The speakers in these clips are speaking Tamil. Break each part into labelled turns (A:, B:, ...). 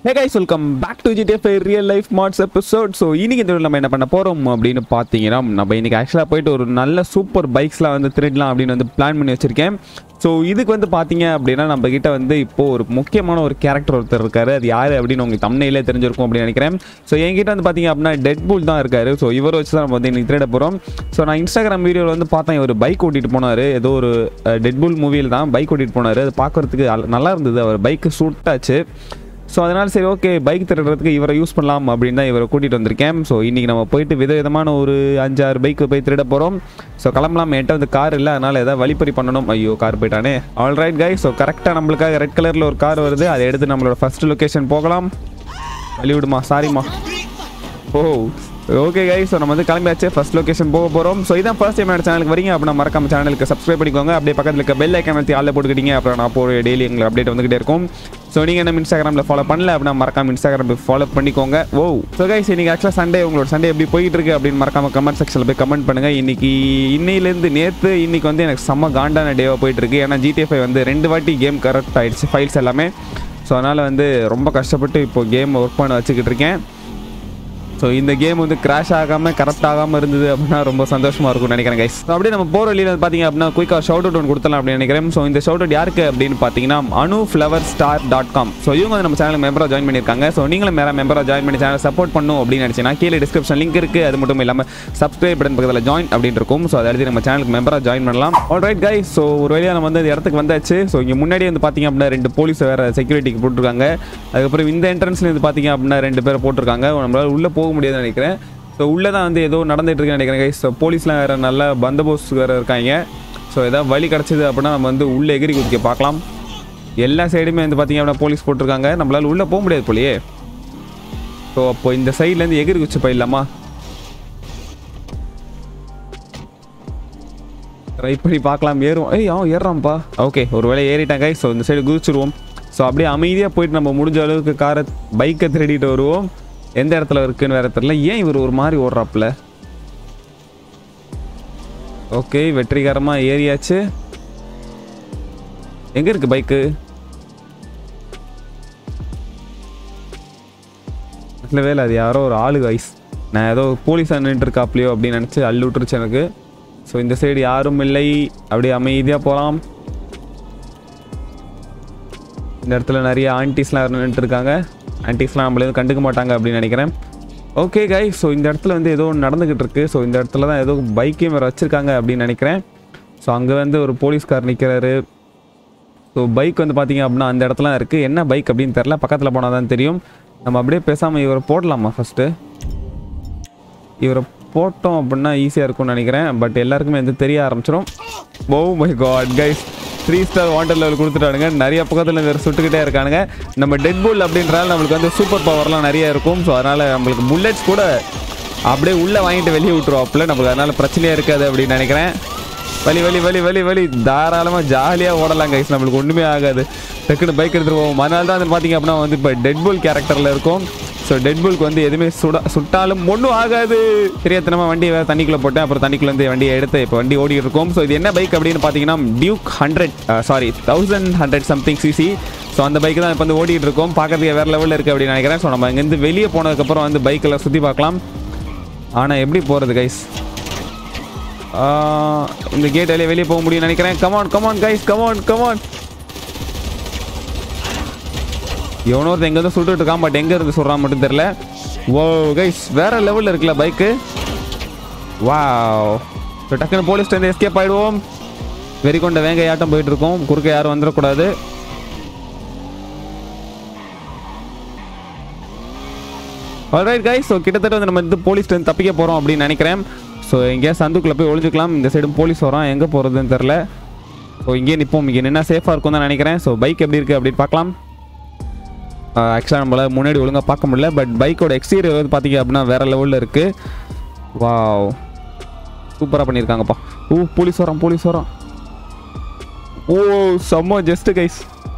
A: hey guys welcome back to GTF real life mods episode so இன்னைக்கு இந்த video ல நம்ம என்ன பண்ண போகிறோம் அப்படின்னு பார்த்தீங்கன்னா நம்ம இன்னைக்கு ஆக்சுவலாக போயிட்டு ஒரு நல்ல சூப்பர் பைக்ஸ்லாம் வந்து திருடலாம் அப்படின்னு வந்து பிளான் பண்ணி வச்சிருக்கேன் ஸோ இதுக்கு வந்து பார்த்தீங்க அப்படின்னா நம்ம கிட்ட வந்து இப்போ ஒரு முக்கியமான ஒரு கேரக்டர் ஒருத்தர் இருக்காரு அது யார் அப்படின்னு உங்களுக்கு தம்னையிலே தெரிஞ்சிருக்கும் அப்படின்னு நினைக்கிறேன் ஸோ என்கிட்ட வந்து பார்த்தீங்க அப்படின்னா டெட் பூல் தான் இருக்காரு ஸோ இவரை வச்சு தான் நம்ம வந்து இன்னைக்கு திருட போகிறோம் ஸோ நான் இன்ஸ்டாகிராம் வீடியோவில் வந்து பார்த்தேன் இவர் பைக் ஓட்டிட்டு போனார் ஏதோ ஒரு டெட் பூல் மூவியில் தான் பைக் ஓட்டிட்டு போனார் அது பார்க்கறதுக்கு அல- நல்லா இருந்தது அவர் பைக்கு சூட்டாச்சு ஸோ அதனால் சரி ஓகே பைக் திருடுறதுக்கு இவரை யூஸ் பண்ணலாம் அப்படின்னு தான் இவரை கூட்டிகிட்டு வந்திருக்கேன் ஸோ இன்றைக்கி நம்ம போயிட்டு விதவிதமான ஒரு அஞ்சாறு பைக்கு போய் திருட போகிறோம் ஸோ கிளம்பலாம் என்கிட்ட வந்து கார் இல்லை அதனால் ஏதாவது வழிப்பறி பண்ணணும் ஐயோ கார் போயிட்டானே ஆல் ரைட் கை ஸோ கரெக்டாக நம்மளுக்காக ரெட் கலரில் ஒரு கார் வருது அதை எடுத்து நம்மளோட ஃபர்ஸ்ட் லொக்கேஷன் போகலாம் வழிவிடுமா சாரிம்மா ஓ ஓகே கை ஸோ நம்ம வந்து கிளம்பியாச்சு ஃபர்ஸ்ட் லொகேஷன் போக போகிறோம் ஸோ இதான் ஃபர்ஸ்ட் டைம் என்னோட சேனலுக்கு வரீங்க அப்படின்னா மறக்காம சேனலுக்கு சப்ஸ்கிரைப் பண்ணிக்கோங்க அப்படியே பக்கத்தில் இருக்க பெல் ஐக்கன் அழுத்தி ஆளில் போட்டுக்கிட்டீங்க அப்புறம் நான் போகிற டெய்லி எங்களுக்கு அப்டேட் வந்துகிட்டே இருக்கும் ஸோ நீங்கள் என்ன இன்ஸ்டாகிராமில் ஃபாலோ பண்ணல அப்படின்னா மறக்காம இன்ஸ்டாகிராமில் ஃபாலோ பண்ணிக்கோங்க ஓ ஸோ கைஸ் இன்னைக்கு ஆக்சுவலாக சண்டே உங்களோட சண்டே எப்படி போயிட்டு இருக்கு அப்படின்னு மறக்காம கமெண்ட் செக்ஷனில் போய் கமெண்ட் பண்ணுங்க இன்னைக்கு இன்னையிலேருந்து நேற்று இன்னைக்கு வந்து எனக்கு செம்ம காண்டான டேவாக போயிட்டு இருக்கு ஏன்னா ஜிடிஎஃப் வந்து ரெண்டு வாட்டி கேம் கரெக்ட் ஆயிடுச்சு ஃபைல்ஸ் எல்லாமே ஸோ அதனால் வந்து ரொம்ப கஷ்டப்பட்டு இப்போ கேம் ஒர்க் பண்ண வச்சுக்கிட்டு இருக்கேன் ஸோ இந்த கேம் வந்து கிராஷ் ஆகாமல் கரெக்ட் ஆகாமல் இருந்தது அப்படின்னா ரொம்ப சந்தோஷமாக இருக்கும்னு நினைக்கிறேன் கைஸ் அப்படியே நம்ம போகிற வழியில் வந்து பார்த்தீங்க அப்படின்னா குயிக்காக ஷவுட் அவுட் ஒன்று கொடுத்தலாம் அப்படின்னு நினைக்கிறேன் ஸோ இந்த ஷவுட் அவுட் யாருக்கு அப்படின்னு பார்த்தீங்கன்னா Anu flower star dot com so இவங்க வந்து நம்ம சேனல் மெம்பராக ஜாயின் பண்ணியிருக்காங்க ஸோ நீங்களும் மேலே மெம்பராக ஜாயின் பண்ணி சேனல் சப்போர்ட் பண்ணும் அப்படின்னு நினச்சிங்கன்னா கீழே டிஸ்கிரிப்ஷன் லிங்க் இருக்குது அது மட்டும் இல்லாமல் சப்ஸ்கிரைப் பட்டன் பக்கத்தில் ஜாயின் அப்படின்னு இருக்கும் ஸோ அதை எழுதி நம்ம சேனலுக்கு மெம்பராக ஜாயின் பண்ணலாம் ஆல்ரைட் கைஸ் ஸோ ஒரு வழியாக நம்ம வந்து இந்த இடத்துக்கு வந்தாச்சு ஸோ இங்கே முன்னாடி வந்து பார்த்தீங்க அப்படின்னா ரெண்டு போலீஸ் வேறு செக்யூரிட்டிக்கு போட்டிருக்காங்க அதுக்கப்புறம் இந்த என்ட்ரன்ஸ்ல இருந்து பார்த்தீங்க அப்படின்னா ரெண்டு பேரை போட்டிருக்காங்க நம்மளால உள்ளே போக முடியாதுன்னு நினைக்கிறேன் ஸோ உள்ளே தான் வந்து ஏதோ நடந்துட்டு இருக்குன்னு நினைக்கிறேன் கைஸ் ஸோ போலீஸ்லாம் வேறு நல்ல பந்தோபஸ்த் வேறு இருக்காங்க ஸோ ஏதாவது வழி கிடச்சிது அப்படின்னா நம்ம வந்து உள்ளே எகிரி குதிக்க பார்க்கலாம் எல்லா சைடுமே வந்து பார்த்தீங்க அப்படின்னா போலீஸ் போட்டிருக்காங்க நம்மளால உள்ளே போக முடியாது போலயே ஸோ அப்போ இந்த சைட்லேருந்து எகிரி குதிச்சு போயிடலாமா ட்ரை பண்ணி பார்க்கலாம் ஏறும் ஏய் அவன் ஏறுறான்ப்பா ஓகே ஒரு வேளை ஏறிட்டாங்க ஸோ இந்த சைடு குதிச்சிருவோம் ஸோ அப்படியே அமைதியாக போயிட்டு நம்ம முடிஞ்ச அளவுக்கு காரை பைக்கை திருடிட்டு வருவோம் எந்த இடத்துல இருக்குன்னு வேற தெரியல ஏன் இவர் ஒரு மாதிரி ஓடுறாப்புல ஓகே வெற்றிகரமாக ஏறியாச்சு எங்கே இருக்கு பைக்கு நல்ல வேலை அது யாரோ ஒரு ஆளு வயசு நான் ஏதோ போலீஸ் நின்றுட்டு இருக்காப்லையோ அப்படின்னு நினச்சி அள்ளு விட்டுருச்சு எனக்கு ஸோ இந்த சைடு யாரும் இல்லை அப்படியே அமைதியாக போகலாம் இந்த இடத்துல நிறைய ஆன்டிஸ்லாம் நின்றுட்டு இருக்காங்க ஆன்டிஸ்லாம் நம்மள எதுவும் கண்டுக்க மாட்டாங்க அப்படின்னு நினைக்கிறேன் ஓகே கை ஸோ இந்த இடத்துல வந்து ஏதோ ஒன்று நடந்துக்கிட்டு இருக்கு ஸோ இந்த இடத்துல தான் ஏதோ பைக்கையும் வேறு வச்சுருக்காங்க அப்படின்னு நினைக்கிறேன் ஸோ அங்கே வந்து ஒரு போலீஸ்கார் நிற்கிறாரு ஸோ பைக் வந்து பார்த்தீங்க அப்படின்னா அந்த இடத்துல இருக்குது என்ன பைக் அப்படின்னு தெரில பக்கத்தில் போனால் தான் தெரியும் நம்ம அப்படியே பேசாமல் இவரை போடலாமா ஃபஸ்ட்டு இவரை போட்டோம் அப்படின்னா ஈஸியாக இருக்கும்னு நினைக்கிறேன் பட் எல்லாருக்குமே வந்து தெரிய ஆரம்பிச்சிடும் oh my God guys three star wanted level கொடுத்துட்டானுங்க நிறைய பக்கத்தில் வேறு சுட்டுக்கிட்டே இருக்கானுங்க நம்ம டெட் புல் அப்படின்றால நம்மளுக்கு வந்து சூப்பர் பவர்லாம் நிறைய இருக்கும் ஸோ அதனால் நம்மளுக்கு புல்லட்ஸ் கூட அப்படியே உள்ளே வாங்கிட்டு வெளியே விட்டுருவாப்புல நம்மளுக்கு அதனால் பிரச்சனையாக இருக்காது அப்படின்னு நினைக்கிறேன் வலி வலி வலி வலி வலி தாராளமாக ஜாலியாக ஓடலாம் கைஸ் நம்மளுக்கு ஒன்றுமே ஆகாது டக்குன்னு பைக் எடுத்துகிட்டு போவோம் அதனால தான் வந்து பார்த்தீங்க அப்படின்னா வந்து இப்போ டெட்புல் கேரக்டரில் இருக்கும் ஸோ டெட்புல்க்கு வந்து எதுவுமே சுட சுட்டாலும் ஒன்றும் ஆகாது தெரியாதனமாக வண்டியை வேறு தண்ணிக்குள்ளே போட்டேன் அப்புறம் தண்ணிக்குள்ளே வந்து வண்டியை எடுத்து இப்போ வண்டி ஓடிட்டு இருக்கும் ஸோ இது என்ன பைக் அப்படின்னு பார்த்தீங்கன்னா Duke hundred sorry thousand hundred something CC so அந்த பைக் தான் இப்போ வந்து ஓடிட்டு இருக்கோம் பார்க்கறதுக்கு வேறு லெவலில் இருக்குது அப்படின்னு நினைக்கிறேன் ஸோ நம்ம இங்கேருந்து வெளியே போனதுக்கப்புறம் வந்து பைக்கில் சுற்றி பார்க்கலாம் ஆனால் எப்படி போகிறது கைஸ் ஆஹ் இந்த கேட் வழியே வெளியே போக முடியும்னு நினைக்கிறேன் come on come on guys come on come on எவனோ ஒருத்தன் எங்க இருந்து சுட்டுட்டு இருக்கான் பட் எங்க இருந்து சொல்றான் மட்டும் தெரியல ஓ கைஸ் வேற லெவல்ல இருக்குல்ல பைக்கு வாவ் ஸோ டக்குன்னு போலீஸ் வந்து எஸ்கேப் ஆயிடுவோம் வெறி கொண்ட வேங்கையாட்டம் போயிட்டு இருக்கோம் குறுக்க யாரும் வந்துடக்கூடாது ஆல்ரைட் கைஸ் ஸோ கிட்டத்தட்ட வந்து நம்ம வந்து போலீஸ்லேருந்து தப்பிக்க போகிறோம் அப்படின்னு நினைக்கிறேன் ஸோ எங்கேயா சந்துக்குள்ளே போய் ஒளிஞ்சுக்கலாம் இந்த சைடும் போலீஸ் வரோம் எங்கே போகிறதுன்னு தெரில ஸோ இங்கே நிற்போம் இங்கே நின்னா சேஃபாக இருக்கும் தான் நினைக்கிறேன் ஸோ பைக் எப்படி இருக்குது அப்படின்னு பார்க்கலாம் ஆக்சுவலாக நம்மளால் முன்னாடி ஒழுங்காக பார்க்க முடியல பட் பைக்கோட எக்ஸ்டீரியர் வந்து பார்த்தீங்க அப்படின்னா வேறு லெவலில் இருக்குது வாவ் சூப்பராக பண்ணியிருக்காங்கப்பா ஓ போலீஸ் வரோம் போலீஸ் வரோம் ஓ செம்ம just guys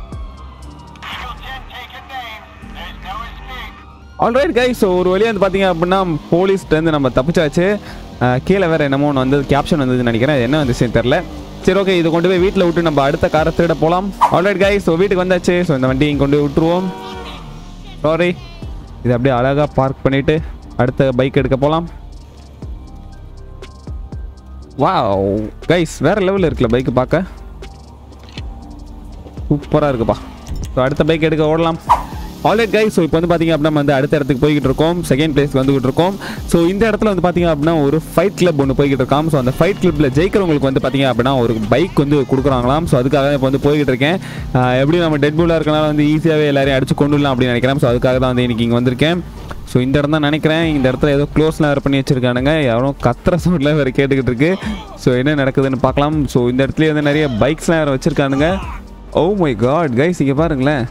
A: alright guys so ஒரு வழியாக வந்து பார்த்தீங்க அப்படின்னா போலீஸ்லேருந்து நம்ம தப்பிச்சாச்சு அஹ், கீழே வேறு என்னமோ ஒன்று வந்து கேப்ஷன் வந்ததுன்னு நினைக்கிறேன் அது என்ன வந்துச்சுன்னு தெரில சரி ஓகே இது கொண்டு போய் வீட்டில் விட்டு நம்ம அடுத்த காரை திருட போகலாம் ஆல்ரைட் கைஸ் ஸோ வீட்டுக்கு வந்தாச்சு ஸோ இந்த வண்டியை கொண்டு போய் விட்டுருவோம் சாரி இது அப்படியே அழகாக பார்க் பண்ணிவிட்டு அடுத்த பைக் எடுக்க போகலாம் வாவ் கைஸ் வேற லெவலில் இருக்குல்ல பைக்கு பார்க்க சூப்பராக இருக்குப்பா ஸோ அடுத்த பைக் எடுக்க ஓடலாம் ஆல்ரெட் கைஸ் ஸோ இப்போ வந்து பார்த்தீங்க அப்படின்னா நம்ம வந்து அடுத்த இடத்துக்கு போய்கிட்டு இருக்கோம் செகண்ட் பிளேஸ்க்கு வந்துகிட்டு இருக்கோம் ஸோ இந்த இடத்துல வந்து பார்த்தீங்க அப்படின்னா ஒரு ஃபைட் கிளப் ஒன்று போய்கிட்டு இருக்கோம் ஸோ அந்த ஃபைட் கிளப்பில் ஜெயிக்கிறவங்களுக்கு வந்து பார்த்தீங்க அப்படின்னா ஒரு பைக் வந்து கொடுக்குறாங்களாம் ஸோ அதுக்காக இப்போ வந்து போய்கிட்டு இருக்கேன் ஆஹ் எப்படி நம்ம டெட் பூலாக இருக்கனால வந்து ஈஸியாகவே எல்லாரையும் அடிச்சு கொண்டு வரலாம் அப்படின்னு நினைக்கிறேன் ஸோ அதுக்காக தான் வந்து இன்னைக்கு இங்கே வந்திருக்கேன் ஸோ இந்த இடம் தான் நினைக்கிறேன் இந்த இடத்துல ஏதோ க்ளோஸ்லாம் வேறு பண்ணி வச்சிருக்கானுங்க யாரோ கத்துற சவுண்டில் வேறு கேட்டுக்கிட்டு இருக்கு ஸோ என்ன நடக்குதுன்னு பார்க்கலாம் ஸோ இந்த இடத்துல வந்து நிறைய பைக்ஸ்லாம் வேறு வச்சிருக்கானுங்க ஓ மை காட் கைஸ் இங்கே பாருங்களேன்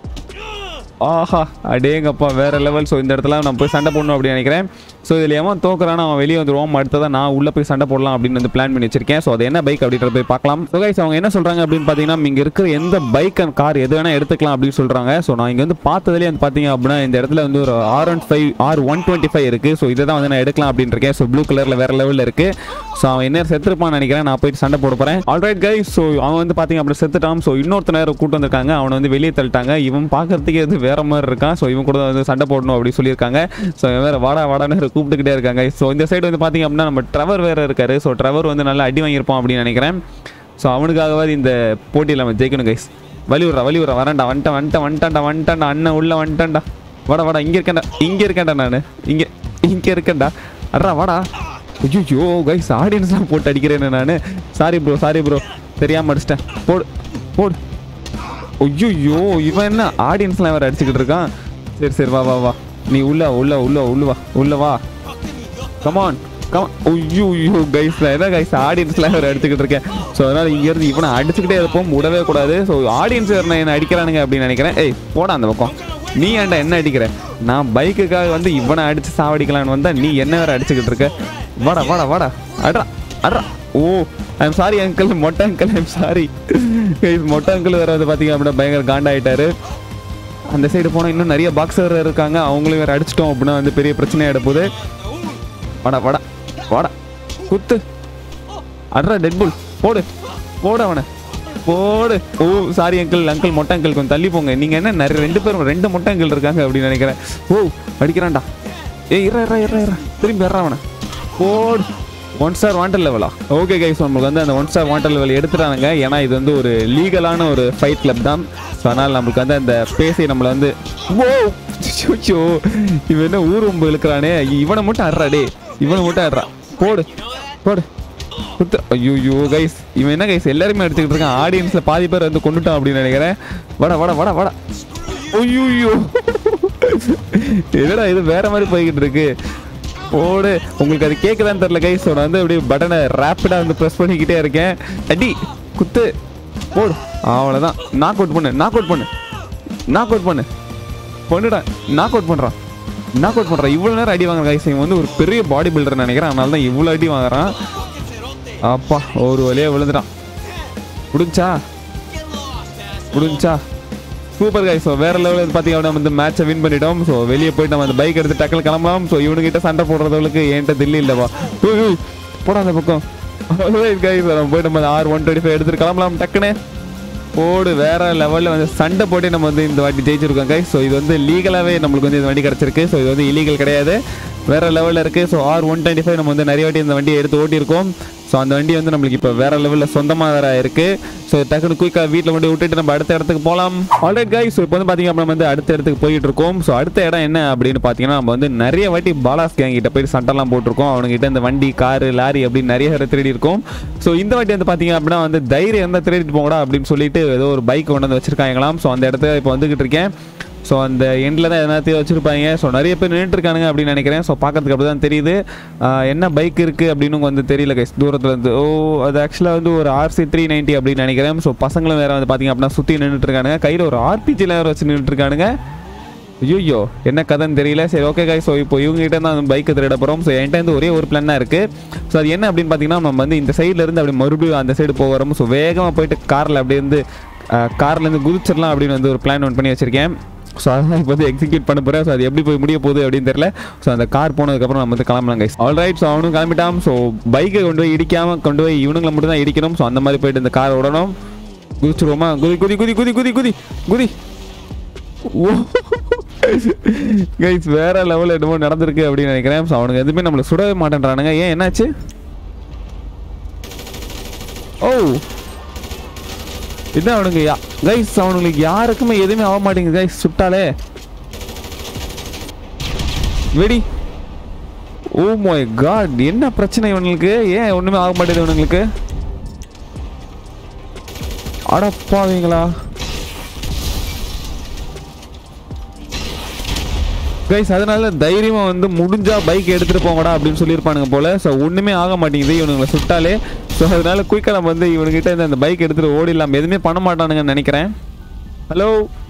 A: ஆஹா அடேங்கப்பா வேற லெவல் ஸோ இந்த இடத்துல நான் போய் சண்டை போடணும் அப்படின்னு நினைக்கிறேன் ஸோ இதில் எவன் தோக்குறான்னு அவன் வெளியே வந்துருவோம் அடுத்ததான் நான் உள்ளே போய் சண்டை போடலாம் அப்படின்னு வந்து பிளான் பண்ணி வச்சிருக்கேன் ஸோ அது என்ன பைக் அப்படின்றத போய் பார்க்கலாம் ஸோ கைஸ் அவங்க என்ன சொல்கிறாங்க அப்படின்னு பார்த்தீங்கன்னா இங்கே இருக்கிற எந்த பைக் அண்ட் கார் எது வேணால் எடுத்துக்கலாம் அப்படின்னு சொல்கிறாங்க ஸோ நான் இங்கே வந்து பார்த்ததுலேயே வந்து பார்த்தீங்க அப்படின்னா இந்த இடத்துல வந்து ஒரு R one five R one twenty five இருக்குது ஸோ இதை தான் வந்து நான் எடுக்கலாம் அப்படின்னு இருக்கேன் ஸோ ப்ளூ கலரில் வேற லெவலில் இருக்குது ஸோ அவன் என்ன செத்துருப்பான்னு நினைக்கிறேன் நான் போயிட்டு சண்டை போட போகிறேன் ஆல்ரைட் கைஸ் ஸோ அவன் வந்து பார்த்தீங்க அப்படி செத்துட்டான் ஸோ இன்னொருத்த நேரம் கூட்டு வந்திருக்காங்க அவனை வந்து வெளியே தள்ளிட்டாங்க இவன் பார்க்கறதுக்கு எது வேற மாதிரி இருக்கான் ஸோ இவன் கூட வந்து சண்டை போடணும் அப்படி சொல்லியிருக்காங்க ஸோ இவன் வேற வாடா வாடான்னு கூப்பிட்டுக்கிட்டே இருக்காங்க ஸோ இந்த சைடு வந்து பார்த்தீங்க அப்படின்னா நம்ம ட்ரவர் வேற இருக்காரு ஸோ ட்ரவர் வந்து நல்லா அடி வாங்கியிருப்பான் அப்படின்னு நினைக்கிறேன் ஸோ அவனுக்காகவாது இந்த போட்டியில் நம்ம ஜெயிக்கணும் கைஸ் வலி விட்றா வலி விட்றா வரேன்டா வந்துட்டேன் வந்துட்டேன் வந்துட்டான்டா வந்துட்டான்டா அண்ணன் உள்ள வந்துட்டான்டா வாடா வாடா இங்கே இருக்கேன்டா இங்கே இருக்கேன்டா நான் இங்கே இங்கே இருக்கேன்டா அட்ரா வாடா ஐயோ கைஸ் ஆடியன்ஸ்லாம் போட்டு அடிக்கிறேன் நான் சாரி ப்ரோ சாரி ப்ரோ தெரியாமல் அடிச்சிட்டேன் போடு போடு ஐயோ இவன் என்ன ஆடியன்ஸ்லாம் வேறு அடிச்சுக்கிட்டு இருக்கான் சரி சரி வா வா வா நீ உள்ள உள்ள உள்ள உள்ள வா உள்ள வா கமான் கமான் ஐயோ ஐயோ கைஸ் ஏதாவது கைஸ் ஆடியன்ஸ்லாம் வேறு அடிச்சுக்கிட்டு இருக்கேன் ஸோ அதனால் இங்கேருந்து இவனை அடிச்சுக்கிட்டே இருப்போம் விடவே கூடாது ஸோ ஆடியன்ஸ் வேறு என்ன அடிக்கிறானுங்க அப்படின்னு நினைக்கிறேன் ஏய் போடா அந்த பக்கம் நீ ஏன்டா என்ன அடிக்கிற நான் பைக்குக்காக வந்து இவனை அடிச்சு சாவடிக்கலான்னு வந்தா நீ என்ன வேற அடிச்சுக்கிட்டு இருக்க வாடா வாடா வாடா அட்ரா அட்ரா ஓ ஐம் சாரி அங்கிள் மொட்டை அங்கிள் ஐம் சாரி மொட்டை அங்கிள் வேற வந்து பார்த்தீங்க அப்படின்னா பயங்கர காண்டாயிட்டாரு அந்த சைடு போனால் இன்னும் நிறைய பாக்ஸர் இருக்காங்க அவங்களையும் வேற அடிச்சிட்டோம் அப்படின்னா வந்து பெரிய பிரச்சனையாயிட போகுது வாடா வாடா வாடா குத்து அட்ரா டெட் புல் போடு போடு அவனை போடு ஓ சாரி அங்கிள் அங்கிள் மொட்டை அங்கிள் கொஞ்சம் தள்ளி போங்க நீங்கள் என்ன நிறைய ரெண்டு பேரும் ரெண்டு மொட்டை அங்கிள் இருக்காங்க அப்படின்னு நினைக்கிறேன் ஓ அடிக்கிறான்டா ஏய் இறா இறா இறா இறா திரும்பி வர்றா அவனை போடு ஒன் ஸ்டார் வாண்டர் லெவலா ஓகே கைஸ் நம்மளுக்கு வந்து அந்த ஒன் ஸ்டார் வாண்டர் லெவல் எடுத்துட்டானுங்க ஏன்னா இது வந்து ஒரு லீகலான ஒரு ஃபைட் கிளப் தான் ஸோ அதனால் நம்மளுக்கு வந்து அந்த பேசை நம்மளை வந்து ஓ ஐயோ இவன் என்ன ஊர் ரொம்ப இழுக்கிறானே இவனை மட்டும் ஆடுறா டே இவனை மட்டும் ஆடுறா போடு போடு குத்து ஐயோ கைஸ் இவன் என்ன கைஸ் எல்லாருமே எடுத்துக்கிட்டு இருக்கான் ஆடியன்ஸில் பாதி பேர் வந்து கொண்டுட்டான் அப்படின்னு நினைக்கிறேன் வாடா வாடா வாடா வாடா ஐயோ என்னடா இது வேற மாதிரி போய்கிட்டு இருக்கு ஓடு உங்களுக்கு அது கேட்குதான்னு தெரில கைஸ் நான் வந்து அப்படியே பட்டனை ரேப்பிடாக வந்து ப்ரெஸ் பண்ணிக்கிட்டே இருக்கேன் அடி குத்து போடு அவ்வளோதான் நாக் அவுட் பண்ணு நாக் அவுட் பண்ணு நாக் அவுட் பண்ணு பண்ணுடா நாக் அவுட் பண்ணுறான் நாக் அவுட் பண்ணுறான் இவ்வளோ நேரம் அடி வாங்குற கைஸ் இவன் வந்து ஒரு பெரிய பாடி பில்டர் நினைக்கிறேன் அதனால தான் இவ்வளோ அடி வாங்குறான் அப்பா ஒரு வழியாக விழுந்துட்டான் முடிஞ்சா முடிஞ்சா சூப்பர் கைஸ் ஸோ வேற லெவலில் பார்த்தீங்க அப்படின்னா வந்து மேட்சை வின் பண்ணிட்டோம் ஸோ வெளியே போயிட்டு நம்ம அந்த பைக் எடுத்து டக்கல் கிளம்பலாம் ஸோ இவனுக்கிட்ட சண்டை போடுறதுக்கு என்கிட்ட தில்லி இல்லைப்பா உய், உய், போடா அந்த பக்கம் கைஸ் நம்ம போயிட்டு நம்ம ஆர் ஒன் டுவெண்ட்டி ஃபைவ் எடுத்துட்டு கிளம்பலாம் டக்குன்னு போடு வேற லெவலில் வந்து சண்டை போட்டு நம்ம வந்து இந்த வாட்டி ஜெயிச்சிருக்கோம் கைஸ் ஸோ இது வந்து லீகலாகவே நம்மளுக்கு வந்து இந்த வண்டி கிடச்சிருக்கு ஸோ இது வந்து இல்லீகல் கிடையாது வேற லெவலில் இருக்குது so R one twenty five நம்ம வந்து நிறைய வாட்டி இந்த வண்டியை எடுத்து ஓட்டியிருக்கோம் ஸோ அந்த வண்டி வந்து நம்மளுக்கு இப்போ வேற லெவலில் சொந்தமாக வேற இருக்கு ஸோ டக்குனு குயிக்காக வீட்டில் கொண்டு விட்டுட்டு நம்ம அடுத்த இடத்துக்கு போகலாம் ஆல்ரைட் கைஸ் ஸோ இப்போ வந்து பார்த்தீங்க அப்படின்னா நம்ம வந்து அடுத்த இடத்துக்கு போயிட்டு இருக்கோம் ஸோ அடுத்த இடம் என்ன அப்படின்னு பார்த்தீங்கன்னா நம்ம வந்து நிறைய வாட்டி பாலாஸ் கேங் கிட்ட போய் சண்டைலாம் போட்டிருக்கோம் அவனுங்கிட்ட இந்த வண்டி காரு லாரி அப்படின்னு நிறைய பேர் திருடி இருக்கோம் ஸோ இந்த வாட்டி வந்து பார்த்தீங்க அப்படின்னா வந்து தைரியம் இருந்தால் திருடிட்டு போங்கடா அப்படின்னு சொல்லிட்டு ஏதோ ஒரு பைக் கொண்டு வந்து வச்சிருக்காங்களாம் ஸோ அந்த இடத்துல இப்போ வந்துகிட்டு இருக்கேன் ஸோ அந்த எண்டில் தான் எதனாத்தையும் வச்சுருப்பாங்க ஸோ நிறைய பேர் நின்றுட்டு இருக்கானுங்க அப்படின்னு நினைக்கிறேன் ஸோ பார்க்கறதுக்கு அப்படி தான் தெரியுது ஆஹ் என்ன பைக் இருக்குது அப்படின்னு வந்து தெரியல கைஸ் தூரத்தில் இருந்து ஓ அது ஆக்சுவலாக வந்து ஒரு ஆர்சி த்ரீ நைன்ட்டி அப்படின்னு நினைக்கிறேன் ஸோ பசங்களும் வேறு வந்து பார்த்தீங்க அப்படின்னா சுற்றி நின்றுட்டு இருக்கானுங்க கையில் ஒரு ஆர்பிஜியில் வேறு வச்சு நின்றுட்டு இருக்கானுங்க ஐயோ என்ன கதைன்னு தெரியல சரி ஓகே காய் ஸோ இப்போ இவங்க கிட்ட தான் பைக்கை திருட போகிறோம் ஸோ என்கிட்ட வந்து ஒரே ஒரு பிளான் தான் இருக்குது ஸோ அது என்ன அப்படின்னு பார்த்தீங்கன்னா நம்ம வந்து இந்த சைடுல இருந்து அப்படி மறுபடியும் அந்த சைடு போகிறோம் ஸோ வேகமாக போயிட்டு காரில் அப்படியே வந்து கார்லேருந்து குதிச்சிடலாம் அப்படின்னு வந்து ஒரு பிளான் ஒன் பண்ணி வச்சிருக்கேன் ஸோ அதெல்லாம் இப்போ வந்து எக்ஸிக்யூட் பண்ண போகிறேன் ஸோ அது எப்படி போய் முடிய போகுது அப்படின்னு தெரியல ஸோ அந்த கார் போனதுக்கப்புறம் நம்ம வந்து கிளம்பலாம் கைஸ் ஆல் ரைட் ஸோ அவனும் கிளம்பிட்டான் ஸோ பைக்கை கொண்டு போய் இடிக்காமல் கொண்டு போய் இவனுங்களை மட்டும் தான் இடிக்கணும் ஸோ அந்த மாதிரி போயிட்டு இந்த கார் விடணும் குதிச்சிருவோமா குதி குதி குதி குதி குதி குதி குதி ஓ கைஸ் வேற லெவலில் என்னமோ நடந்திருக்கு அப்படின்னு நினைக்கிறேன் ஸோ அவனுக்கு எதுவுமே நம்மளை சுடவே மாட்டேன்றானுங்க ஏன் என்னாச்சு ஓ இதான் அவனுங்க யா கைஸ் அவனுங்களுக்கு யாருக்குமே எதுவுமே ஆக மாட்டேங்குது கைஸ் சுட்டாலே வெடி ஓ மை காட் என்ன பிரச்சனை இவனுங்களுக்கு ஏன் ஒண்ணுமே ஆக மாட்டேங்குது இவனுங்களுக்கு அடப்பாவீங்களா கைஸ் அதனால தைரியமா வந்து முடிஞ்சா பைக் எடுத்துட்டு போங்கடா அப்படின்னு சொல்லியிருப்பானுங்க போல ஸோ ஒண்ணுமே ஆக மாட்டேங்குது இவனுங்களை சுட்டாலே ஸோ அதனால குயிக்காக நம்ம வந்து இவனுக்கிட்ட இந்த- இந்த பைக் எடுத்துட்டு ஓடிடலாம் எதுவுமே பண்ண மாட்டானுங்கன்னு நினைக்கிறேன் hello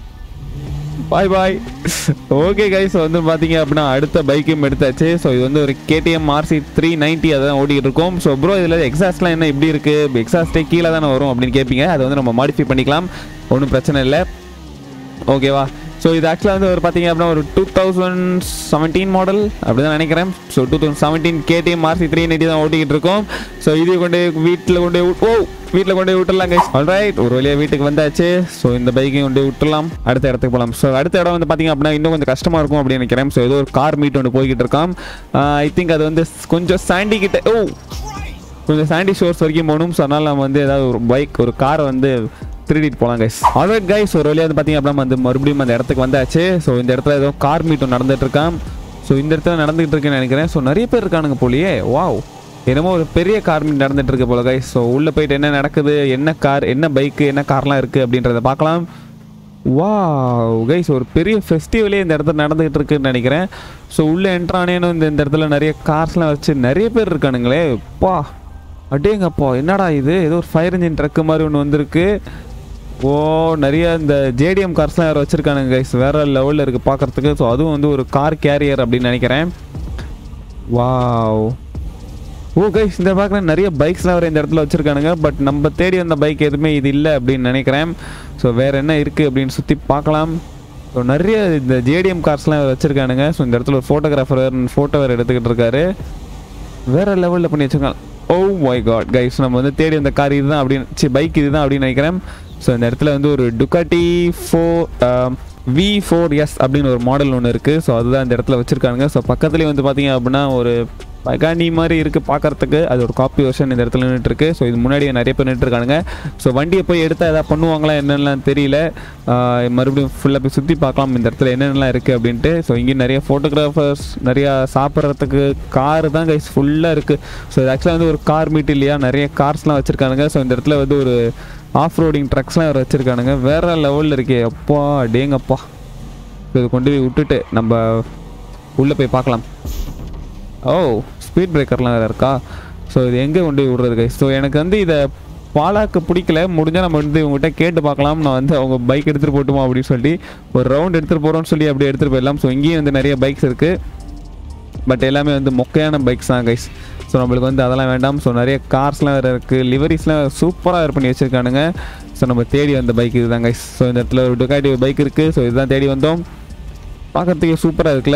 A: bye bye okay guys வந்து பார்த்தீங்க அப்படின்னா அடுத்த பைக்கும் எடுத்தாச்சு ஸோ இது வந்து ஒரு கேடிஎம் ஆர்சி த்ரீ நைன்ட்டி அதான் ஓடிட்டு இருக்கோம் ஸோ ப்ரோ இதில் எக்ஸாஸ்ட்லாம் என்ன இப்படி இருக்குது எக்ஸாஸ்டே கீழே தானே வரும் அப்படின்னு கேட்பீங்க அதை வந்து நம்ம மாடிஃபை பண்ணிக்கலாம் ஒன்றும் பிரச்சனை இல்லை ஓகேவா ஸோ இது ஆக்சுவலாக வந்து ஒரு பார்த்தீங்க அப்படின்னா ஒரு டூ தௌசண்ட் செவன்டீன் மாடல் அப்படி தான் நினைக்கிறேன் so two thousand seventeen KTM RC three ninety தான் ஓட்டிக்கிட்டு இருக்கோம் ஸோ இது கொண்டு வீட்டில் கொண்டு போய் விட்- ஓ வீட்டில் கொண்டு போய் விட்டுலாம் கைஸ் ஆல்ரைட் ஒரு வழியாக வீட்டுக்கு வந்தாச்சு ஸோ இந்த பைக்கையும் கொண்டு போய் விட்டுலாம் அடுத்த இடத்துக்கு போகலாம் ஸோ அடுத்த இடம் வந்து பார்த்தீங்க அப்படின்னா இன்னும் கொஞ்சம் கஷ்டமாக இருக்கும் அப்படின்னு நினைக்கிறேன் ஸோ ஏதோ ஒரு கார் மீட் ஒன்று போய்கிட்டு இருக்கான் ஐ திங்க் அது வந்து கொஞ்சம் சாண்டி கிட்ட ஓ கொஞ்சம் சாண்டி ஷோர்ஸ் வரைக்கும் போகணும் ஸோ அதனால் நம்ம வந்து ஏதாவது ஒரு பைக் ஒரு காரை வந்து திருடிட்டு போகலாம் கைஸ் ஆல்ரைட் கைஸ் ஒரு வழியாக வந்து பார்த்தீங்க அப்படின்னா வந்து மறுபடியும் அந்த இடத்துக்கு வந்தாச்சு ஸோ இந்த இடத்துல ஏதோ கார் மீட்டும் நடந்துட்டு இருக்கான் ஸோ இந்த இடத்துல நடந்துகிட்டு இருக்குன்னு நினைக்கிறேன் ஸோ நிறைய பேர் இருக்கானுங்க போலியே வாவ் என்னமோ ஒரு பெரிய கார் மீட் நடந்துட்டு இருக்கு போல கைஸ் ஸோ உள்ளே போயிட்டு என்ன நடக்குது என்ன கார் என்ன பைக்கு என்ன கார்லாம் இருக்குது அப்படின்றத பார்க்கலாம் வா கைஸ் ஒரு பெரிய ஃபெஸ்டிவலே இந்த இடத்துல நடந்துகிட்டு இருக்குன்னு நினைக்கிறேன் ஸோ உள்ளே என்ட்ரானேன்னு இந்த இந்த இடத்துல நிறைய கார்ஸ்லாம் வச்சு நிறைய பேர் இருக்கானுங்களே பா அடேங்கப்பா என்னடா இது ஏதோ ஒரு ஃபயர் இன்ஜின் ட்ரக்கு மாதிரி ஒன்று வந்திருக்கு ஓ நிறைய இந்த ஜேடிஎம் கார்ஸ்லாம் யாரும் வச்சுருக்கானுங்க கைஸ் வேற லெவலில் இருக்குது பார்க்குறதுக்கு ஸோ அதுவும் வந்து ஒரு கார் கேரியர் அப்படின்னு நினைக்கிறேன் வாவ் ஓ கைஸ் இந்த பார்க்குறேன் நிறைய பைக்ஸ்லாம் வேறு இந்த இடத்துல வச்சுருக்கானுங்க பட் நம்ம தேடி வந்த பைக் எதுவுமே இது இல்லை அப்படின்னு நினைக்கிறேன் ஸோ வேறு என்ன இருக்குது அப்படின்னு சுற்றி பார்க்கலாம் ஸோ நிறைய இந்த ஜேடிஎம் கார்ஸ்லாம் வச்சுருக்கானுங்க ஸோ இந்த இடத்துல ஒரு ஃபோட்டோகிராஃபர் ஃபோட்டோ வேறு எடுத்துக்கிட்டு இருக்காரு வேற லெவலில் பண்ணி வச்சிருக்காங்க ஓ மை காட் கைஸ் நம்ம வந்து தேடி வந்த கார் இதுதான் அப்படின்னு சி பைக் இதுதான் அப்படின்னு நினைக்கிறேன் ஸோ இந்த இடத்துல வந்து ஒரு Ducati four V four S அப்படின்னு ஒரு மாடல் ஒன்று இருக்குது ஸோ அதுதான் இந்த இடத்துல வச்சுருக்காங்க ஸோ பக்கத்துலேயே வந்து பார்த்தீங்க அப்படின்னா ஒரு பகானி மாதிரி இருக்குது பார்க்கறதுக்கு அது ஒரு காப்பி வெர்ஷன் இந்த இடத்துல நின்றுட்டு இருக்கு ஸோ இது முன்னாடியே நிறைய பேர் நின்றுட்டு இருக்கானுங்க ஸோ வண்டியை போய் எடுத்தால் எதாவது பண்ணுவாங்களா என்னென்னலாம் தெரியல ஆஹ் மறுபடியும் ஃபுல்லாக போய் சுற்றி பார்க்கலாம் இந்த இடத்துல என்னென்னலாம் இருக்குது அப்படின்ட்டு ஸோ இங்கே நிறைய ஃபோட்டோகிராஃபர்ஸ் நிறையா சாப்பிட்றதுக்கு கார் தான் கைஸ் ஃபுல்லாக இருக்குது ஸோ இது ஆக்சுவலாக வந்து ஒரு கார் மீட் இல்லையா நிறைய கார்ஸ்லாம் வச்சுருக்கானுங்க ஸோ இந்த இடத்துல வந்து ஒரு ஆஃப் ரோடிங் ட்ரக்ஸ்லாம் வேறு வச்சுருக்கானுங்க வேறு லெவலில் இருக்கே அப்பா டேங்கப்பா ஸோ இது கொண்டு போய் விட்டுட்டு நம்ம உள்ளே போய் பார்க்கலாம் ஓ ஸ்பீட் பிரேக்கர்லாம் வேறு இருக்கா ஸோ இது எங்கே கொண்டு போய் விடுறது கைஸ் ஸோ எனக்கு வந்து இதை பாலாக்கு பிடிக்கல முடிஞ்சால் நம்ம வந்து இவங்ககிட்ட கேட்டு பார்க்கலாம் நான் வந்து அவங்க பைக் எடுத்துகிட்டு போட்டுமா அப்படின்னு சொல்லி ஒரு ரவுண்ட் எடுத்துகிட்டு போகிறோன்னு சொல்லி அப்படியே எடுத்துகிட்டு போயிடலாம் ஸோ இங்கேயும் வந்து நிறைய பைக்ஸ் இருக்குது பட் எல்லாமே வந்து மொக்கையான பைக்ஸ் தான் கைஸ் ஸோ நம்மளுக்கு வந்து அதெல்லாம் வேண்டாம் ஸோ நிறைய கார்ஸ்லாம் வேறு இருக்குது லிவரிஸ்லாம் சூப்பராக இது பண்ணி வச்சுருக்கானுங்க ஸோ நம்ம தேடி வந்த பைக் இதுதான் கைஸ் ஸோ இந்த இடத்துல ஒரு டுக்காட்டி பைக் இருக்குது ஸோ இதுதான் தேடி வந்தோம் பார்க்குறதுக்கே சூப்பராக இருக்குல்ல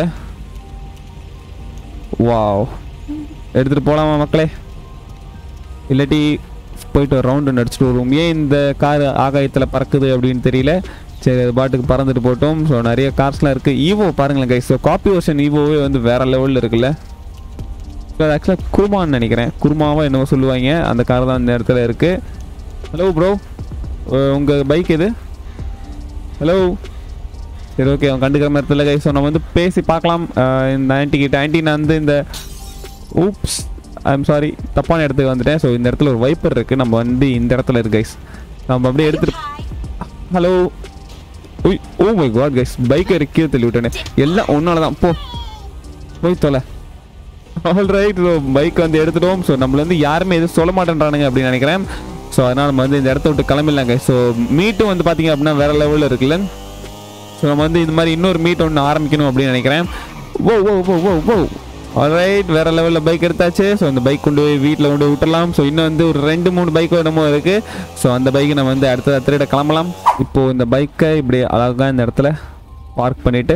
A: வாவ் எடுத்துகிட்டு போகலாமா மக்களே இல்லாட்டி போயிட்டு ஒரு ரவுண்டு நடிச்சிட்டு வருவோம் ஏன் இந்த கார் ஆகாயத்தில் பறக்குது அப்படின்னு தெரியல சரி அது பாட்டுக்கு பறந்துட்டு போட்டோம் ஸோ நிறைய கார்ஸ்லாம் இருக்குது ஈவோ பாருங்களேன் கைஸ் ஸோ காப்பி வெர்ஷன் ஈவோவே வந்து வேறு லெவலில் இருக்குல்ல ஸோ அது ஆக்சுவலாக குருமான்னு நினைக்கிறேன் குருமாவா என்னவோ சொல்லுவாங்க அந்த கார் தான் இந்த இடத்துல இருக்குது ஹலோ ப்ரோ உங்கள் பைக் எது ஹலோ சரி ஓகே அவன் கண்டுக்கிற மாதிரி தெரியல கைஸ் ஸோ நம்ம வந்து பேசி பார்க்கலாம் அஹ் இந்த ஆன்டி கிட்ட ஆன்டி நான் வந்து இந்த ஊப்ஸ் ஐம் சாரி தப்பான இடத்துக்கு வந்துட்டேன் ஸோ இந்த இடத்துல ஒரு வைப்பர் இருக்குது நம்ம வந்து இந்த இடத்துல இருக்கு கைஸ் நம்ம அப்படியே எடுத்துட்டு ஹலோ உய் ஓ மை காட் கைஸ் பைக்கை கீழே தள்ளி விட்டேனே எல்லாம் ஒன்னால தான் போ போய் தொலை ஆல் ரைட் ஸோ பைக் வந்து எடுத்துட்டோம் ஸோ நம்மள வந்து யாருமே எதுவும் சொல்ல மாட்டேன்றானுங்க அப்படின்னு நினைக்கிறேன் ஸோ அதனால் நம்ம வந்து இந்த இடத்த விட்டு கிளம்பிடலாங்க ஸோ மீட்டும் வந்து பார்த்தீங்க அப்படின்னா வேற லெவலில் இருக்குல்ல ஸோ நம்ம வந்து இந்த மாதிரி இன்னொரு மீட் ஒன்று ஆரம்பிக்கணும் அப்படின்னு நினைக்கிறேன் ஓ ஓ ஓ ஓ ஓ ஆல்ரைட் வேற லெவலில் பைக் எடுத்தாச்சு ஸோ இந்த பைக் கொண்டு போய் வீட்டில் கொண்டு போய் விட்டுறலாம் ஸோ இன்னும் வந்து ஒரு ரெண்டு மூணு பைக் என்னமோ இருக்குது ஸோ அந்த பைக்கை நம்ம வந்து அடுத்த திருட கிளம்பலாம் இப்போது இந்த பைக்கை இப்படி அழகாக இந்த இடத்துல பார்க் பண்ணிவிட்டு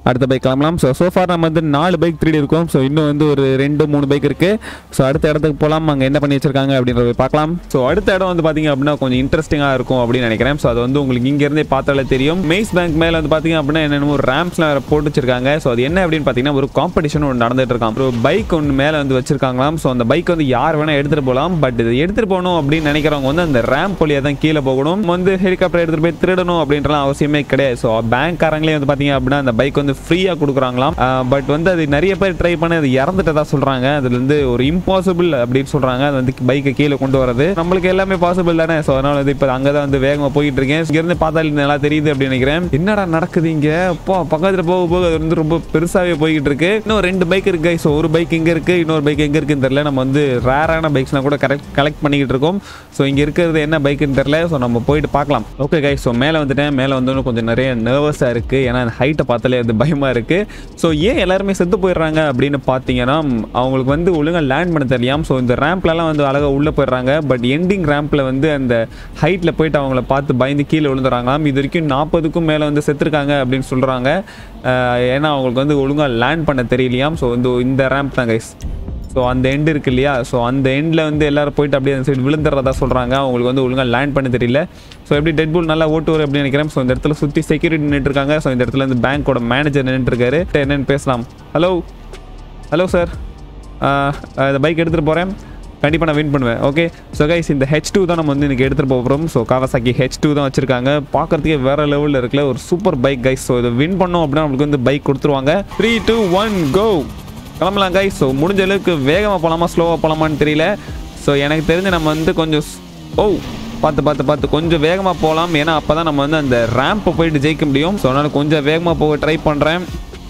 A: அடுத்த பைக் கிளம்பலாம் ஸோ சோஃபார் நம்ம வந்து நாலு பைக் திருடி இருக்கோம் ஸோ இன்னும் வந்து ஒரு ரெண்டு மூணு பைக் இருக்குது ஸோ அடுத்த இடத்துக்கு போகலாம் அங்கே என்ன பண்ணி வச்சிருக்காங்க அப்படின்றத போய் பார்க்கலாம் ஸோ அடுத்த இடம் வந்து பார்த்தீங்க அப்படின்னா கொஞ்சம் இன்ட்ரெஸ்டிங்காக இருக்கும் அப்படின்னு நினைக்கிறேன் ஸோ அது வந்து உங்களுக்கு இங்கேருந்தே பார்த்தாலே தெரியும் மெய்ஸ் பேங்க் மேலே வந்து பார்த்தீங்க அப்படின்னா என்னென்னமோ ரேம்ஸ்லாம் வேறு போட்டு வச்சிருக்காங்க ஸோ அது என்ன அப்படின்னு பார்த்தீங்கன்னா ஒரு காம்படிஷன் ஒன்று நடந்துட்டு இருக்கான் ஒரு பைக் ஒன்று மேலே வந்து வச்சிருக்காங்களாம் ஸோ அந்த பைக் வந்து யார் வேணால் எடுத்துகிட்டு போகலாம் பட் இது எடுத்துகிட்டு போகணும் அப்படின்னு நினைக்கிறவங்க வந்து அந்த ரேம்ப் வழியாக தான் கீழே போகணும் நம்ம வந்து ஹெலிகாப்டர் எடுத்துகிட்டு போய் திருடணும் அப்படின்றலாம் அவசியமே கிடையாது ஸோ பேங்க்காரங்களே வந்து பார்த்தீங்க அப்படின்னா அந்த பைக் வந்து ஃப்ரீயாக கொடுக்குறாங்களாம் பட் வந்து அது நிறைய பேர் ட்ரை பண்ணி அது இறந்துட்டதா சொல்கிறாங்க அதுல இருந்து ஒரு இம்பாசிபிள் அப்படின்னு சொல்கிறாங்க அது வந்து பைக்கை கீழே கொண்டு வரது நம்மளுக்கு எல்லாமே பாசிபிள் தானே ஸோ அதனால வந்து இப்போ அங்கே தான் வந்து வேகமாக போயிட்டு இருக்கேன் இங்கேருந்து பார்த்தாலே நல்லா தெரியுது அப்படின்னு நினைக்கிறேன் என்னடா நடக்குது இங்கே அப்போ பக்கத்தில் போக போக அது வந்து ரொம்ப பெருசாகவே போய்கிட்டு இருக்கு இன்னும் ரெண்டு பைக் இருக்கு ஸோ ஒரு பைக் இங்கே இருக்கு இன்னொரு பைக் எங்கே இருக்குன்னு தெரியல நம்ம வந்து ரேரான பைக்ஸ்லாம் கூட கரெக்ட் கலெக்ட் பண்ணிக்கிட்டு இருக்கோம் ஸோ இங்கே இருக்கிறது என்ன பைக்குன்னு தெரியல ஸோ நம்ம போயிட்டு பார்க்கலாம் ஓகே கை ஸோ மேலே வந்துட்டேன் மேலே வந்து கொஞ்சம் நிறைய நர்வஸாக இருக்குது ஏன்னா ஹைட்டை பார்த்தாலே அது பயமாக இருக்குது ஸோ ஏன் எல்லாருமே செத்து போயிடுறாங்க அப்படின்னு பார்த்தீங்கன்னா அவங்களுக்கு வந்து ஒழுங்காக லேண்ட் பண்ண தெரியாம ஸோ இந்த ரேம்ப்லலாம் வந்து அழகாக உள்ளே போயிடுறாங்க பட் எண்டிங் ரேம்பில் வந்து அந்த ஹைட்டில் போயிட்டு அவங்கள பார்த்து பயந்து கீழே விழுந்துறாங்களாம் இது வரைக்கும் நாற்பதுக்கும் மேலே வந்து செத்துருக்காங்க அப்படின்னு சொல்கிறாங்க ஏன்னா அவங்களுக்கு வந்து ஒழுங்காக லேண்ட் பண்ண தெரியலையாம் ஸோ வந்து இந்த ரேம்ப் தான் கைஸ் ஸோ அந்த எண்ட் இருக்கு இல்லையா ஸோ அந்த எண்டில் வந்து எல்லாரும் போயிட்டு அப்படியே அந்த சைடு விழுந்துறதா சொல்கிறாங்க அவங்களுக்கு வந்து ஒழுங்காக லேண்ட் பண்ண தெரியல ஸோ எப்படி டெட் புல் நல்லா ஓட்டுவார் அப்படின்னு நினைக்கிறேன் ஸோ இந்த இடத்துல சுற்றி செக்யூரிட்டி நின்றுருக்காங்க ஸோ இந்த இடத்துல வந்து பேங்க்கோட மேனேஜர் நின்றுருக்காரு என்னென்னு பேசலாம் ஹலோ ஹலோ சார் இந்த பைக் எடுத்துகிட்டு போகிறேன் கண்டிப்பாக நான் வின் பண்ணுவேன் ஓகே ஸோ கைஸ் இந்த ஹெச் டூ தான் நம்ம வந்து இன்றைக்கி எடுத்துகிட்டு போகிறோம் ஸோ காவாசாக்கி ஹெச் டூ தான் வச்சுருக்காங்க பார்க்குறதுக்கே வேறு லெவலில் இருக்குல்ல ஒரு சூப்பர் பைக் கைஸ் ஸோ இதை வின் பண்ணோம் அப்படின்னா நம்மளுக்கு வந்து பைக் கொடுத்துருவாங்க த்ரீ டூ ஒன் கோ கிளம்பலாம் கைஸ் ஸோ முடிஞ்ச அளவுக்கு வேகமாக போகலாமா ஸ்லோவாக போகலாமான்னு தெரியல ஸோ எனக்கு தெரிஞ்சு நம்ம வந்து கொஞ்சம் ஸ்- ஓ பார்த்து பார்த்து பார்த்து கொஞ்சம் வேகமாக போகலாம் ஏன்னா அப்போ தான் நம்ம வந்து அந்த ரேம்பை போயிட்டு ஜெயிக்க முடியும் ஸோ அதனால் கொஞ்சம் வேகமாக போக ட்ரை பண்ணுறேன்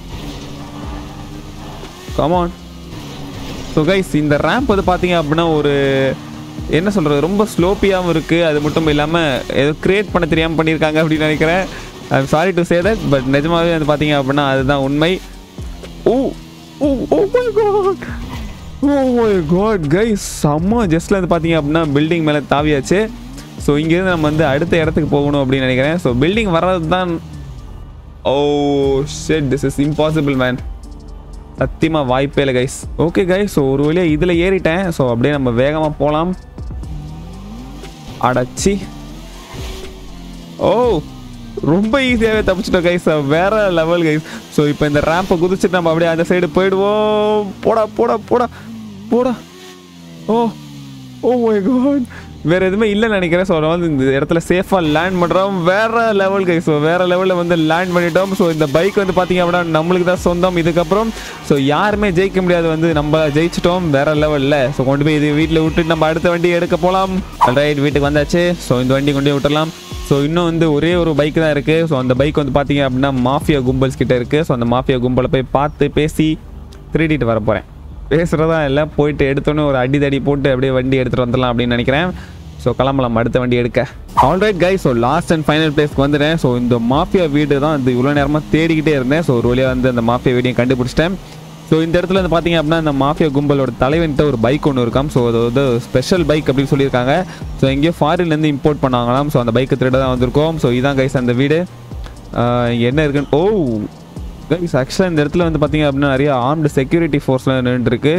A: கமான் ஸோ கைஸ் இந்த ரேம்ப் வந்து பார்த்தீங்க அப்படின்னா ஒரு என்ன சொல்கிறது ரொம்ப ஸ்லோப்பியாகவும் இருக்குது அது மட்டும் இல்லாமல் ஏதோ கிரியேட் பண்ண தெரியாமல் பண்ணியிருக்காங்க அப்படின்னு நினைக்கிறேன் I'm sorry to say that but நிஜமாவே வந்து பார்த்தீங்க அப்படின்னா அதுதான் உண்மை oh oh oh my God oh my God guys செம்ம ஜஸ்ட்ல வந்து பார்த்தீங்க அப்படின்னா பில்டிங் மேலே தாவியாச்சு ஸோ இங்கேருந்து நம்ம வந்து அடுத்த இடத்துக்கு போகணும் அப்படின்னு நினைக்கிறேன் ஸோ பில்டிங் வர்றது தான் oh shit this is impossible man சத்தியமாக வாய்ப்பே இல்லை கைஸ் ஓகே கைஸ் ஸோ ஒரு வழியாக இதில் ஏறிட்டேன் ஸோ அப்படியே நம்ம வேகமாக போகலாம் அடச்சி ஓ ரொம்ப ஈஸியாகவே தப்பிச்சிட்டோம் கைஸ் வேற லெவல் கைஸ் ஸோ இப்போ இந்த ரேம்பை குதிச்சுட்டு நம்ம அப்படியே அந்த சைடு போயிடுவோம் போடா போடா போடா போடா ஓ ஓ மை காட் வேற எதுவுமே இல்லைன்னு நினைக்கிறேன் ஸோ வந்து இந்த இடத்துல சேஃபாக லேண்ட் பண்ணுறோம் வேற லெவல் கை ஸோ வேற லெவலில் வந்து லேண்ட் பண்ணிட்டோம் ஸோ இந்த பைக் வந்து பார்த்தீங்க அப்படின்னா நம்மளுக்கு தான் சொந்தம் இதுக்கப்புறம் ஸோ யாருமே ஜெயிக்க முடியாது வந்து நம்ம ஜெயிச்சிட்டோம் வேற லெவலில் ஸோ கொண்டு போய் இது வீட்டில் விட்டுட்டு நம்ம அடுத்த வண்டி எடுக்க போகலாம் ரைட் வீட்டுக்கு வந்தாச்சு ஸோ இந்த வண்டி கொண்டு போய் விட்டுறலாம் ஸோ இன்னும் வந்து ஒரே ஒரு பைக் தான் இருக்குது ஸோ அந்த பைக் வந்து பார்த்தீங்க அப்படின்னா மாஃபியா கும்பல்ஸ் கிட்ட இருக்குது ஸோ அந்த மாஃபியா கும்பலை போய் பார்த்து பேசி திருடிட்டு வர போகிறேன் பேசுகிறதா இல்லை போயிட்டு எடுத்தோன்னே ஒரு அடி தடி போட்டு அப்படியே வண்டி எடுத்துகிட்டு வந்துடலாம் அப்படின்னு நினைக்கிறேன் ஸோ கிளம்பலாம் அடுத்த வண்டி எடுக்க alright guy so last and final பிளேஸ்க்கு வந்துட்டேன் ஸோ இந்த மாஃபியா வீடு தான் இது இவ்வளோ நேரமாக தேடிக்கிட்டே இருந்தேன் ஸோ ஒரு வழியாக வந்து அந்த மாஃபியா வீடையும் கண்டுபிடிச்சிட்டேன் ஸோ இந்த இடத்துல வந்து பார்த்தீங்க அப்படின்னா இந்த மாஃபியா கும்பலோட தலைவன்கிட்ட ஒரு பைக் ஒன்று இருக்காம் ஸோ அது வந்து ஸ்பெஷல் பைக் அப்படின்னு சொல்லியிருக்காங்க ஸோ எங்கேயோ ஃபாரின்லேருந்து இம்போர்ட் பண்ணாங்களாம் ஸோ அந்த பைக்கை திருட தான் வந்திருக்கோம் ஸோ இதான் கைஸ் அந்த வீடு ஆஹ் இங்க என்ன இருக்குன்னு ஓ கைஸ் ஆக்சுவலாக இந்த இடத்துல வந்து பார்த்தீங்க அப்படின்னா நிறைய ஆர்ம்டு செக்யூரிட்டி ஃபோர்ஸ்லாம் நின்றுருக்கு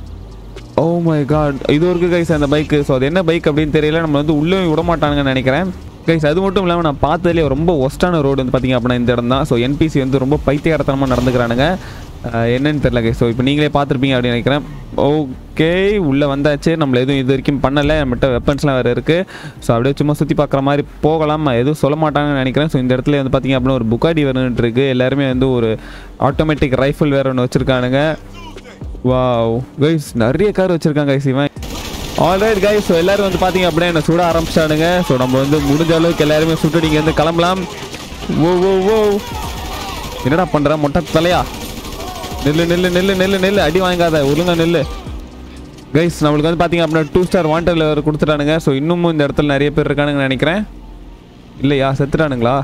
A: ஓ மை காட் இது இருக்கு கைஸ் அந்த பைக்கு ஸோ அது என்ன பைக் அப்படின்னு தெரியல நம்ம வந்து உள்ளே விட மாட்டாங்கன்னு நினைக்கிறேன் கைஸ் அது மட்டும் இல்லாமல் நான் பார்த்ததுலேயே ரொம்ப ஒஸ்டான ரோடு வந்து பார்த்தீங்க அப்படின்னா இந்த இடம் தான் ஸோ என்பிசி வந்து ரொம்ப பைத்தியகாரத்தனமாக நடந்துக்கிறானுங்க அஹ் என்னன்னு தெரியல கைஸ் ஸோ இப்போ நீங்களே பார்த்துருப்பீங்க அப்படின்னு நினைக்கிறேன் ஓகே உள்ளே வந்தாச்சு நம்மள எதுவும் இது வரைக்கும் பண்ணலை நம்மகிட்ட வெப்பன்ஸ்லாம் வேறு இருக்குது ஸோ அப்படியே சும்மா சுற்றி பார்க்குற மாதிரி போகலாம் எதுவும் சொல்ல மாட்டாங்கன்னு நினைக்கிறேன் ஸோ இந்த இடத்துல வந்து பார்த்தீங்க அப்படின்னா ஒரு புக்காடி வேணுன்ட்டு இருக்கு எல்லாருமே வந்து ஒரு ஆட்டோமேட்டிக் ரைஃபிள் வேறு ஒன்று வச்சுருக்கானுங்க வாவ் கைஸ் நிறைய கார் வச்சிருக்காங்க கைஸ் இவன் ஆல்ரைட் கைஸ் ஸோ எல்லாரும் வந்து பார்த்தீங்க அப்படின்னா என்ன சுட ஆரம்பிச்சிட்டானுங்க ஸோ நம்ம வந்து முடிஞ்ச அளவுக்கு எல்லாருமே சுட்டு இங்க இருந்து கிளம்பலாம் ஓ ஓ ஓ என்னடா பண்ற மொட்டை தலையா நெல்லு நெல்லு நெல்லு நெல்லு நெல்லு அடி வாங்காத ஒழுங்கா நெல்லு கைஸ் நம்மளுக்கு வந்து பார்த்தீங்க அப்படின்னா டூ ஸ்டார் வாண்டர்ல கொடுத்துட்டானுங்க ஸோ இன்னமும் இந்த இடத்துல நிறைய பேர் இருக்கானுங்கன்னு நினைக்கிறேன் இல்லையா செத்துட்டானுங்களா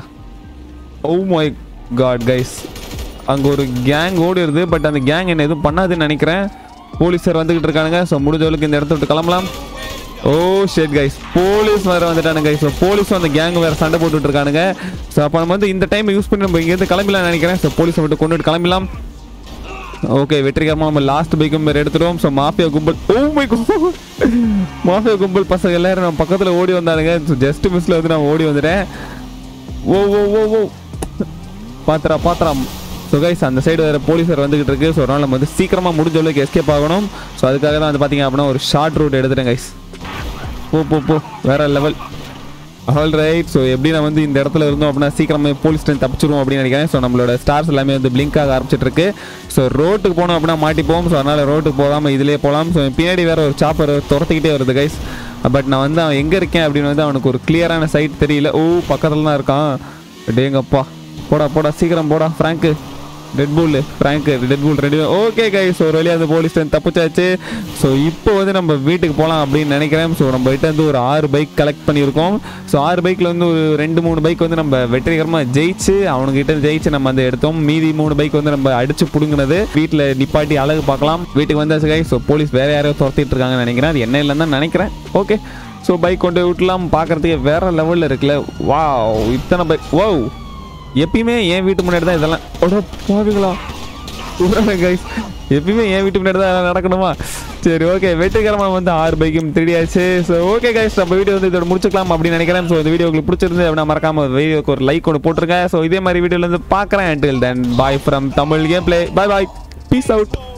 A: ஓ மை காட் கைஸ் அங்கே ஒரு கேங் ஓடிடுது பட் அந்த கேங் என்ன எதுவும் பண்ணாதுன்னு நினைக்கிறேன் போலீஸார் வந்துக்கிட்டு இருக்கானுங்க ஸோ முடிஞ்ச அளவுக்கு இந்த இடத்த விட்டு கிளம்பலாம் ஓ ஷெட் கைஸ் போலீஸ் வேற வந்துட்டானுங்க கைஸ் ஸோ போலீஸும் அந்த கேங் வேற சண்டை போட்டுட்டு இருக்கானுங்க ஸோ அப்போ நம்ம வந்து இந்த டைம் யூஸ் பண்ணி நம்ம இங்கேருந்து கிளம்பிடலாம் நினைக்கிறேன் ஸோ போலீஸை விட்டு கொண்டுட்டு கிளம்பிடலாம் ஓகே வெற்றிகரமாக நம்ம லாஸ்ட் பைக்கும் வேறு எடுத்துருவோம் ஸோ மாஃபியா கும்பல் ஓ மை மாஃபியா கும்பல் பசங்க எல்லாரும் நம்ம பக்கத்தில் ஓடி வந்தானுங்க ஸோ ஜஸ்ட் மிஸ்ல வந்து நான் ஓடி வந்துட்டேன் ஓ ஓ ஓ ஓ பாத்திரா பாத்திரா ஸோ கைஸ் அந்த சைடு வேறு போலீஸர் வந்துகிட்டு இருக்கு ஸோ அதனால் நம்ம வந்து சீக்கிரமாக முடிஞ்ச அளவுக்கு எஸ்கேப் ஆகணும் ஸோ அதுக்காக தான் வந்து பார்த்தீங்க அப்படின்னா ஒரு ஷார்ட் ரூட் எடுத்துட்டேன் கைஸ் போ போ போ வேற லெவல் ஆல் ரைட் ஸோ எப்படி நான் வந்து இந்த இடத்துல இருந்தோம் அப்படின்னா சீக்கிரமே போலீஸ் ஸ்டேஷன் தப்பிச்சிருவோம் அப்படின்னு நினைக்கிறேன் ஸோ நம்மளோட ஸ்டார்ஸ் எல்லாமே வந்து பிளிங்க் ஆக ஆரம்பிச்சிட்டு இருக்கு ஸோ ரோட்டுக்கு போனோம் அப்படின்னா மாட்டிப்போம் ஸோ அதனால் ரோட்டுக்கு போகாமல் இதிலே போகலாம் ஸோ பின்னாடி வேற ஒரு சாப்பர் துரத்திக்கிட்டே வருது கைஸ் பட் நான் வந்து அவன் எங்கே இருக்கேன் அப்படின்னு வந்து அவனுக்கு ஒரு கிளியரான சைட் தெரியல ஓ பக்கத்தில் தான் இருக்கான் டேங்கப்பா போடா போடா சீக்கிரம் போடா Frank Red Bull Frank Red Bull ready okay guys ஒரு வழியாக அந்த போலீஸ் ஸ்டேஷன் தப்பிச்சாச்சு ஸோ இப்போ வந்து நம்ம வீட்டுக்கு போகலாம் அப்படின்னு நினைக்கிறேன் ஸோ நம்ம கிட்ட வந்து ஒரு ஆறு பைக் கலெக்ட் பண்ணியிருக்கோம் ஸோ ஆறு பைக்கில் வந்து ஒரு ரெண்டு மூணு பைக் வந்து நம்ம வெற்றிகரமாக ஜெயிச்சு அவனுக்கிட்ட ஜெயிச்சு நம்ம வந்து எடுத்தோம் மீதி மூணு பைக் வந்து நம்ம அடிச்சு பிடுங்கினது வீட்டில் நிப்பாட்டி அழகு பார்க்கலாம் வீட்டுக்கு வந்தாச்சு கைஸ் ஸோ போலீஸ் வேற யாரையோ துரத்திட்டு இருக்காங்கன்னு நினைக்கிறேன் அது என்ன இல்லைன்னு தான் நினைக்கிறேன் ஓகே ஸோ பைக் கொண்டு போய் விட்டலாம் பார்க்கறதுக்கே வேற லெவலில் இருக்குல்ல வா இத்தனை பைக் வா எப்பயுமே என் வீட்டு முன்னாடி தான் இதெல்லாம் ஓட பாவிங்களா கைஸ் எப்பயுமே என் வீட்டு முன்னாடி தான் இதெல்லாம் நடக்கணுமா சரி ஓகே வெற்றிகரமாக வந்து ஆறு பைக்கும் திருடியாச்சு ஸோ ஓகே கைஸ் நம்ம வீடியோ வந்து இதோட முடிச்சுக்கலாம் அப்படின்னு நினைக்கிறேன் ஸோ இந்த வீடியோ உங்களுக்கு பிடிச்சிருந்து அப்படின்னா மறக்காம வீடியோக்கு ஒரு லைக் ஒன்று போட்டிருக்கேன் ஸோ இதே மாதிரி வீடியோல இருந்து பார்க்குறேன் until then bye from Tamil game play bye bye peace out